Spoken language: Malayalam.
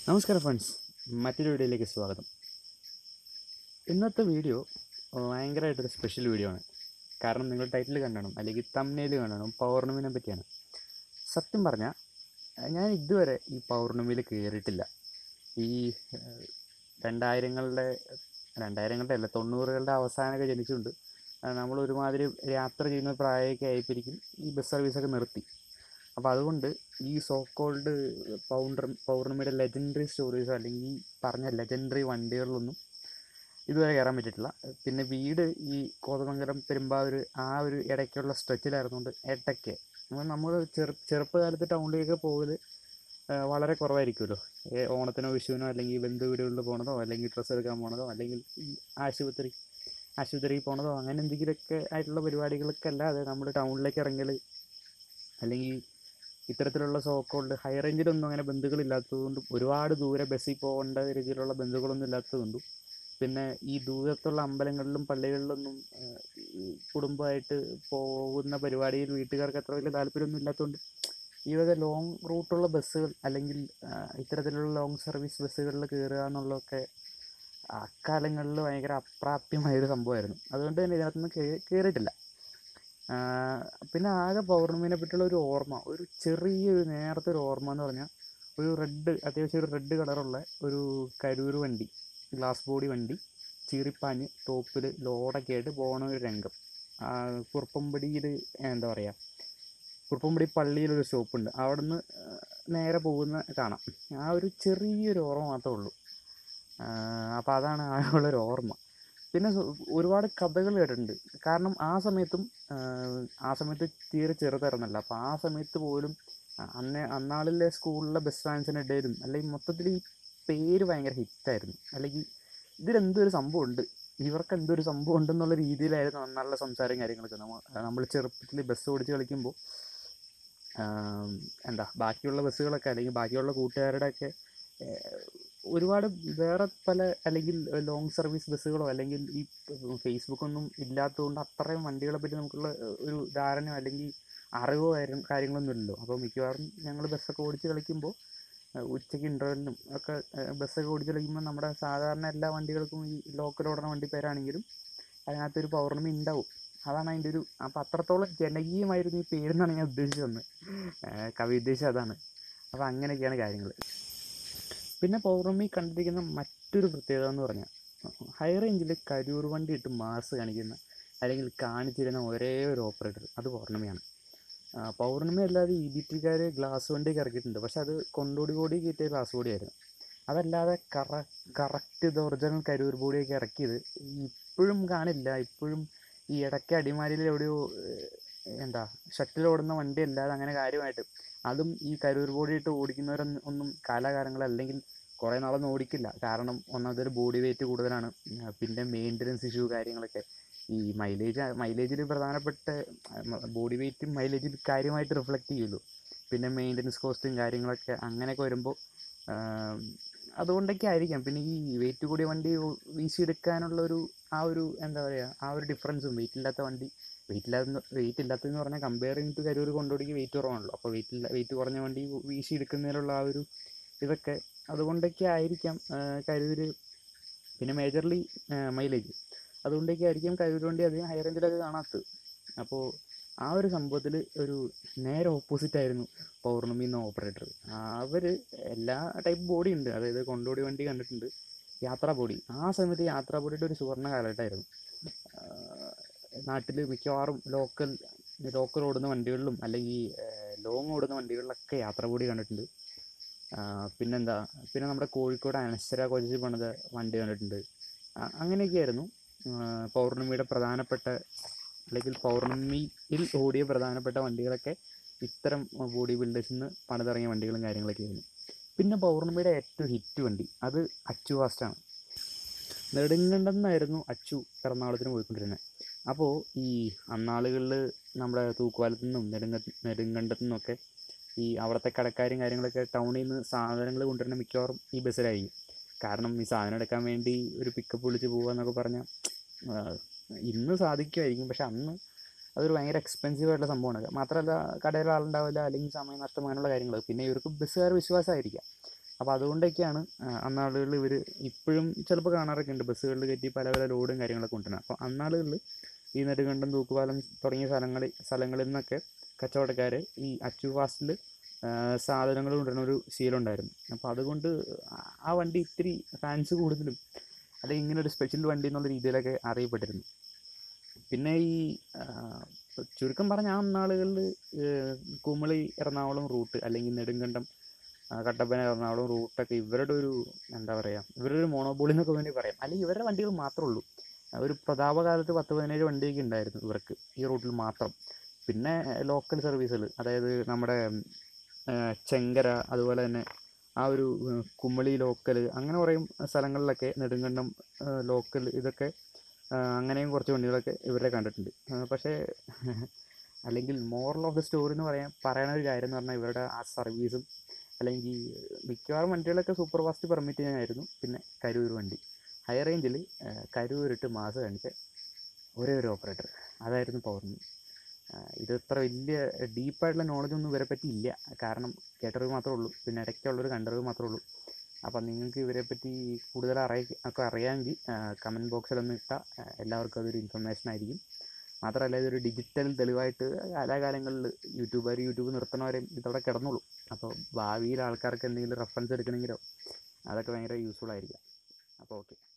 നമസ്കാരം ഫ്രണ്ട്സ് മറ്റൊരു വീഡിയോയിലേക്ക് സ്വാഗതം ഇന്നത്തെ വീഡിയോ ഭയങ്കരമായിട്ടൊരു സ്പെഷ്യൽ വീഡിയോ ആണ് കാരണം നിങ്ങൾ ടൈറ്റിൽ കണ്ടണം അല്ലെങ്കിൽ തമ്മിൽ കാണണം പൗർണമിനെ പറ്റിയാണ് സത്യം പറഞ്ഞാൽ ഞാൻ ഇതുവരെ ഈ പൗർണമിയിൽ കയറിയിട്ടില്ല ഈ ഏഹ്, രണ്ടായിരങ്ങളുടെ രണ്ടായിരങ്ങളുടെ അല്ല തൊണ്ണൂറുകളുടെ അവസാനമൊക്കെ ജനിച്ചുകൊണ്ട് നമ്മൾ ഒരുമാതിരി യാത്ര ചെയ്യുന്ന പ്രായമൊക്കെ ആയപ്പോഴേക്കും ഈ ബസ് സർവീസൊക്കെ നിർത്തി അപ്പോൾ അതുകൊണ്ട് ഈ സോ കോൾഡ് പൗണ്ടർ പൗർണമിയുടെ ലെജൻഡറി സ്റ്റോറീസോ അല്ലെങ്കിൽ ഈ പറഞ്ഞ ലെജൻഡറി വണ്ടികളിലൊന്നും ഇതുവരെ കയറാൻ പറ്റിയിട്ടില്ല പിന്നെ വീട് ഈ കോതമംഗലം പെരുമ്പാവൂർ ആ ഒരു ഇടയ്ക്കുള്ള സ്ട്രെച്ചിലായിരുന്നുകൊണ്ട് എട്ടയ്ക്ക് അപ്പോൾ നമ്മൾ ചെറു ചെറുപ്പകാലത്ത് ടൗണിലേക്ക് പോകൽ വളരെ കുറവായിരിക്കുമല്ലോ ഏ, ഓണത്തിനോ വിഷുവിനോ അല്ലെങ്കിൽ ബന്ധു വീടുകളിൽ പോണതോ അല്ലെങ്കിൽ ഡ്രസ്സ് എടുക്കാൻ പോണതോ അല്ലെങ്കിൽ ഈ ആശുപത്രി ആശുപത്രിയിൽ പോണതോ അങ്ങനെ എന്തെങ്കിലുമൊക്കെ ആയിട്ടുള്ള പരിപാടികൾക്ക് അല്ലാതെ നമ്മൾ ടൗണിലേക്ക് ഇറങ്ങൽ അല്ലെങ്കിൽ ഇത്തരത്തിലുള്ള സോക്കോൾഡ് ഹൈ റേഞ്ചിലൊന്നും അങ്ങനെ ബന്ധുക്കളില്ലാത്തതുകൊണ്ടും ഒരുപാട് ദൂരെ ബസ്സിൽ പോകേണ്ട രീതിയിലുള്ള ബന്ധുക്കളൊന്നും ഇല്ലാത്തതുകൊണ്ടും പിന്നെ ഈ ദൂരത്തുള്ള അമ്പലങ്ങളിലും പള്ളികളിലൊന്നും ഏഹ്, ഈ കുടുംബമായിട്ട് പോകുന്ന പരിപാടിയിൽ വീട്ടുകാർക്ക് അത്ര വലിയ താല്പര്യമൊന്നും ഇല്ലാത്തതുകൊണ്ട് ഈ വക ലോങ് റൂട്ടുള്ള ബസ്സുകൾ അല്ലെങ്കിൽ ആ, ഇത്തരത്തിലുള്ള ലോങ് സർവീസ് ബസ്സുകളിൽ കയറുക എന്നുള്ളതൊക്കെ അക്കാലങ്ങളിൽ ഭയങ്കര അപ്രാപ്യമായൊരു സംഭവമായിരുന്നു അതുകൊണ്ട് തന്നെ ഇതിനകത്തൊന്നും കയറിയിട്ടില്ല ആ, പിന്നെ ആകെ പൗർണമിനെ പറ്റിയുള്ള ഒരു ഓർമ്മ ഒരു ചെറിയൊരു നേരത്തെ ഒരു ഓർമ്മ എന്ന് പറഞ്ഞാൽ ഒരു റെഡ് അത്യാവശ്യം ഒരു റെഡ് കളറുള്ള ഒരു കരൂർ വണ്ടി ഗ്ലാസ് ബോഡി വണ്ടി ചീറിപ്പാഞ്ഞ് ടോപ്പിൽ ലോഡൊക്കെ ആയിട്ട് പോണ ഒരു രംഗം ആ, കുറുപ്പമ്പടിയിൽ എന്താ പറയുക കുറുപ്പമ്പടി പള്ളിയിലൊരു സ്റ്റോപ്പുണ്ട് അവിടുന്ന് നേരെ പോകുന്ന കാണാം ആ ഒരു ചെറിയൊരു ഓർമ്മ മാത്രമേ ഉള്ളൂ അപ്പോൾ അതാണ് ആകെയുള്ളൊരു ഓർമ്മ പിന്നെ സു- ഒരുപാട് കഥകൾ കേട്ടിട്ടുണ്ട് കാരണം ആ സമയത്തും ആഹ് ആ സമയത്ത് തീരെ ചെറുതായിരുന്നല്ല അപ്പോൾ ആ സമയത്ത് പോലും അ- അന്ന് അന്നാളിലെ സ്കൂളിലെ ബസ് ഫാൻസിനിടയിലും അല്ലെങ്കിൽ മൊത്തത്തിൽ ഈ പേര് ഭയങ്കര ഹിറ്റായിരുന്നു അല്ലെങ്കിൽ ഇതിലെന്തൊരു സംഭവം ഉണ്ട് ഇവർക്ക് എന്തൊരു സംഭവം ഉണ്ടെന്നുള്ള രീതിയിലായിരുന്നു അന്നാളുടെ സംസാരം കാര്യങ്ങളൊക്കെ നമ്മൾ നമ്മൾ ചെറുപ്പത്തിൽ ബസ് ഓടിച്ച് കളിക്കുമ്പോൾ ആം, എന്താ ബാക്കിയുള്ള ബസ്സുകളൊക്കെ അല്ലെങ്കിൽ ബാക്കിയുള്ള കൂട്ടുകാരുടെയൊക്കെ ഏഹ്, ഒരുപാട് വേറെ പല അല്ലെങ്കിൽ ലോങ് സർവീസ് ബസ്സുകളോ അല്ലെങ്കിൽ ഈ ഫേസ്ബുക്കൊന്നും ഇല്ലാത്തതുകൊണ്ട് അത്രയും വണ്ടികളെ പറ്റി നമുക്കുള്ള ഏഹ്, ഒരു ധാരണയോ അല്ലെങ്കിൽ അറിവോ കാര്യം കാര്യങ്ങളൊന്നും ഇല്ലല്ലോ അപ്പോൾ മിക്കവാറും ഞങ്ങൾ ബസ്സൊക്കെ ഓടിച്ച് കളിക്കുമ്പോൾ ഏഹ്, ഉച്ചയ്ക്ക് ഇൻ്റർവെല്ലിനും ഒക്കെ ഏഹ്, ബസ്സൊക്കെ ഓടിച്ച് കളിക്കുമ്പോൾ നമ്മുടെ സാധാരണ എല്ലാ വണ്ടികൾക്കും ഈ ലോക്കൽ ഓടുന്ന വണ്ടി പേരാണെങ്കിലും അതിനകത്തൊരു പൗർണമി ഉണ്ടാവും അതാണ് അതിൻ്റെ ഒരു അപ്പം അത്രത്തോളം ജനകീയമായിരുന്നു ഈ പേരെന്നാണ് ഞാൻ ഉദ്ദേശിച്ചത് വന്നത് ഏഹ്, കവി ഉദ്ദേശിച്ചത് അതാണ് അപ്പോൾ അങ്ങനെയൊക്കെയാണ് കാര്യങ്ങൾ പിന്നെ പൗർണമി കണ്ടിരിക്കുന്ന മറ്റൊരു പ്രത്യേകത എന്ന് പറഞ്ഞാൽ ഹൈ റേഞ്ചിൽ കരൂർ വണ്ടി ഇട്ട് മാസ് കാണിക്കുന്ന അല്ലെങ്കിൽ കാണിച്ചിരുന്ന ഒരേ ഒരു ഓപ്പറേറ്റർ അത് പൗർണമിയാണ് ആ, പൗർണമി അല്ലാതെ ഇ ബി ടിക്കാർ ഗ്ലാസ് വണ്ടിയൊക്കെ ഇറക്കിയിട്ടുണ്ട് പക്ഷെ അത് കൊണ്ടോടി കോടി കയറ്റിയ ഗ്ലാസ് ബോഡിയായിരുന്നു അതല്ലാതെ കറ കറക്റ്റ് ഇത് ഒറിജിനൽ കരൂർ ബോഡിയൊക്കെ ഇറക്കിയത് ഇപ്പോഴും കാണില്ല ഇപ്പോഴും ഈ ഇടയ്ക്ക് അടിമാലിയിൽ എവിടെയോ ഏഹ്, എന്താ ഷട്ടിൽ ഓടുന്ന വണ്ടി അല്ലാതെ അങ്ങനെ കാര്യമായിട്ട് അതും ഈ കരൂർ ബോഡിയിട്ട് ഓടിക്കുന്നവരൊന്നും ഒന്നും കാലാകാലങ്ങൾ അല്ലെങ്കിൽ കുറേ നാളൊന്നും ഓടിക്കില്ല കാരണം ഒന്നാമതൊരു ബോഡി വെയിറ്റ് കൂടുതലാണ് ഉം, പിന്നെ മെയിൻ്റനൻസ് ഇഷ്യൂ കാര്യങ്ങളൊക്കെ ഈ മൈലേജ് മൈലേജിൽ പ്രധാനപ്പെട്ട ബോഡി വെയിറ്റും മൈലേജിൽ കാര്യമായിട്ട് റിഫ്ലക്റ്റ് ചെയ്യുമല്ലോ പിന്നെ മെയിൻ്റനൻസ് കോസ്റ്റും കാര്യങ്ങളൊക്കെ അങ്ങനെയൊക്കെ വരുമ്പോൾ അതുകൊണ്ടൊക്കെ ആയിരിക്കാം പിന്നെ ഈ വെയിറ്റ് കൂടിയ വണ്ടി ഓ- വീശിയെടുക്കാനുള്ള ഒരു ആ ഒരു എന്താ പറയുക ആ ഒരു ഡിഫറൻസും വെയിറ്റ് ഇല്ലാത്ത വണ്ടി വെയിറ്റ് ഇല്ലാത്ത വെയിറ്റ് ഇല്ലാത്തതെന്ന് പറഞ്ഞാൽ കമ്പയറിങ് ടു കരൂർ കൊണ്ടോടിക്ക് വെയിറ്റ് കുറവാണല്ലോ അപ്പോൾ വെയിറ്റ് ഇല്ല വെയിറ്റ് കുറഞ്ഞ വണ്ടി വീശി എടുക്കുന്നതിനുള്ള ആ ഒരു ഇതൊക്കെ അതുകൊണ്ടൊക്കെ ആയിരിക്കാം കരൂർ പിന്നെ മേജർലി മൈലേജ് അതുകൊണ്ടൊക്കെ ആയിരിക്കും കരൂർ വണ്ടി അധികം ഹൈ റേഞ്ചിലൊക്കെ കാണാത്തത് അപ്പോൾ ആ ഒരു സംഭവത്തിൽ ഒരു നേരെ ഓപ്പോസിറ്റ് ആയിരുന്നു പൗർണമി എന്ന ഓപ്പറേറ്റർ അവർ എല്ലാ ടൈപ്പ് ബോഡി ഉണ്ട് അതായത് കൊണ്ടോടി വണ്ടി കണ്ടിട്ടുണ്ട് യാത്രാ ബോഡി ആ സമയത്ത് യാത്രാ ബോഡിയുടെ ഒരു സുവർണ്ണ കാലഘട്ടമായിരുന്നു നാട്ടിൽ മിക്കവാറും ലോക്കൽ ലോക്കൽ ഓടുന്ന വണ്ടികളിലും അല്ലെങ്കിൽ ലോങ് ഓടുന്ന വണ്ടികളിലൊക്കെ യാത്രാ ബോഡി കണ്ടിട്ടുണ്ട് ആ, പിന്നെന്താ പിന്നെ നമ്മുടെ കോഴിക്കോട് അനശ്വര കോളേജിൽ പണിത വണ്ടി കണ്ടിട്ടുണ്ട് ആ, അങ്ങനെയൊക്കെയായിരുന്നു ആ, പൗർണമിയുടെ പ്രധാനപ്പെട്ട അല്ലെങ്കിൽ പൗർണമിയിൽ ഓടിയ പ്രധാനപ്പെട്ട വണ്ടികളൊക്കെ ഇത്തരം ബോഡി ബിൽഡേഴ്സിൽ നിന്ന് പണിതിറങ്ങിയ വണ്ടികളും കാര്യങ്ങളൊക്കെ ആയിരുന്നു പിന്നെ പൗർണമിയുടെ ഏറ്റവും ഹിറ്റ് വണ്ടി അത് അച്ചു ഫാസ്റ്റാണ് നെടുങ്കണ്ടെന്നായിരുന്നു അച്ചു എറണാകുളത്തിന് പോയിക്കൊണ്ടിരുന്നത് അപ്പോൾ ഈ അന്നാളുകളിൽ നമ്മുടെ തൂക്കുപാലത്തു നിന്നും നെടുങ്ക നെടുങ്കണ്ടത്തു നിന്നൊക്കെ ഈ അവിടുത്തെ കടക്കാരും കാര്യങ്ങളൊക്കെ ടൗണിൽ നിന്ന് സാധനങ്ങൾ കൊണ്ടുവരുന്ന മിക്കവാറും ഈ ബസ്സിലായിരിക്കും കാരണം ഈ സാധനം എടുക്കാൻ വേണ്ടി ഒരു പിക്കപ്പ് വിളിച്ച് പോകുക എന്നൊക്കെ പറഞ്ഞാൽ ഇന്ന് സാധിക്കുമായിരിക്കും പക്ഷെ അന്ന് അതൊരു ഭയങ്കര എക്സ്പെൻസീവ് ആയിട്ടുള്ള സംഭവമാണ് മാത്രമല്ല കടയിൽ ആളുണ്ടാവില്ല അല്ലെങ്കിൽ സമയം നഷ്ടം അങ്ങനെയുള്ള കാര്യങ്ങൾ പിന്നെ ഇവർക്ക് ബസ്സുകാർ വിശ്വാസമായിരിക്കാം അപ്പോൾ അതുകൊണ്ടൊക്കെയാണ് ആ, അന്നാളുകളിൽ ഇവർ ഇപ്പോഴും ചിലപ്പോൾ കാണാറൊക്കെ ഉണ്ട് ബസ്സുകളിൽ കയറ്റി പല പല ലോഡും കാര്യങ്ങളൊക്കെ കൊണ്ടുവരുന്നത് അപ്പോൾ അന്നാളുകളിൽ ഈ നെടുങ്കണ്ടം തൂക്കുപാലം തുടങ്ങിയ സ്ഥലങ്ങളിൽ സ്ഥലങ്ങളിൽ നിന്നൊക്കെ കച്ചവടക്കാർ ഈ അച്ചു ഫാസ്റ്റിൽ സാധനങ്ങൾ കൊണ്ടുവരുന്ന ഒരു ശീലം ഉണ്ടായിരുന്നു അപ്പോൾ അതുകൊണ്ട് ആ- ആ വണ്ടി ഇത്തിരി ഫാൻസ് കൂടുതലും അല്ലെങ്കിൽ ഇങ്ങനെ ഒരു സ്പെഷ്യൽ വണ്ടി എന്നുള്ള രീതിയിലൊക്കെ അറിയപ്പെട്ടിരുന്നു പിന്നെ ഈ ആ, ചുരുക്കം പറഞ്ഞ ആ നാളുകളിൽ കുമളി എറണാകുളം റൂട്ട് അല്ലെങ്കിൽ നെടുങ്കണ്ടം ആ, കട്ടപ്പന എറണാകുളം റൂട്ടൊക്കെ ഇവരുടെ ഒരു എന്താ പറയുക ഇവരുടെ ഒരു മോണോപോളി എന്നൊക്കെ വേണ്ടി പറയാം അല്ലെങ്കിൽ ഇവരുടെ വണ്ടികൾ മാത്രമേ ഉള്ളൂ ആ, ഒരു പ്രതാപകാലത്ത് പത്ത് പതിനേഴ് വണ്ടിയൊക്കെ ഉണ്ടായിരുന്നു ഇവർക്ക് ഈ റൂട്ടിൽ മാത്രം പിന്നെ ലോക്കൽ സർവീസുകൾ അതായത് നമ്മുടെ ആ, ചെങ്കര അതുപോലെ തന്നെ ആ ഒരു ഉം, കുമളി ലോക്കൽ അങ്ങനെ പറയും സ്ഥലങ്ങളിലൊക്കെ നെടുങ്കണ്ടം ലോക്കൽ ഇതൊക്കെ ആ, അങ്ങനെയും കുറച്ച് വണ്ടികളൊക്കെ ഇവരെ കണ്ടിട്ടുണ്ട് ആ, പക്ഷേ അല്ലെങ്കിൽ മോറൽ ഓഫ് ദ സ്റ്റോറി എന്ന് പറയാൻ പറയണ ഒരു കാര്യം എന്ന് പറഞ്ഞാൽ ഇവരുടെ ആ സർവീസും അല്ലെങ്കിൽ മിക്കവാറും വണ്ടികളൊക്കെ സൂപ്പർ ഫാസ്റ്റ് പെർമിറ്റ് ചെയ്യാനായിരുന്നു പിന്നെ കരൂർ വണ്ടി ഹൈ റേഞ്ചിൽ കരൂരിട്ട് മാസം കാണിച്ച ഒരേ ഒരു ഓപ്പറേറ്റർ അതായിരുന്നു പൗർണമി ആ, ഇത് ഇത്ര വലിയ ഡീപ്പായിട്ടുള്ള നോളജ് ഒന്നും ഇവരെ പറ്റി ഇല്ല കാരണം കേട്ടറിവ് മാത്രമേ ഉള്ളൂ പിന്നെ ഇടയ്ക്കുള്ളൊരു കണ്ടറിവ് മാത്രമേ ഉള്ളൂ അപ്പം നിങ്ങൾക്ക് ഇവരെ പറ്റി കൂടുതൽ അറിയ ഒക്കെ അറിയാമെങ്കിൽ കമൻറ്റ് ബോക്സിലൊന്ന് ഇട്ടാൽ എല്ലാവർക്കും അതൊരു ഇൻഫർമേഷൻ ആയിരിക്കും മാത്രമല്ല ഇതൊരു ഡിജിറ്റൽ തെളിവായിട്ട് കാലാകാലങ്ങളിൽ യൂട്യൂബർ യൂട്യൂബ് നിർത്തണവരെയും ഇതവിടെ കിടന്നുള്ളൂ അപ്പോൾ ഭാവിയിൽ ആൾക്കാർക്ക് എന്തെങ്കിലും റെഫറൻസ് എടുക്കണമെങ്കിലോ അതൊക്കെ ഭയങ്കര യൂസ്ഫുൾ ആയിരിക്കാം അപ്പോൾ ഓക്കെ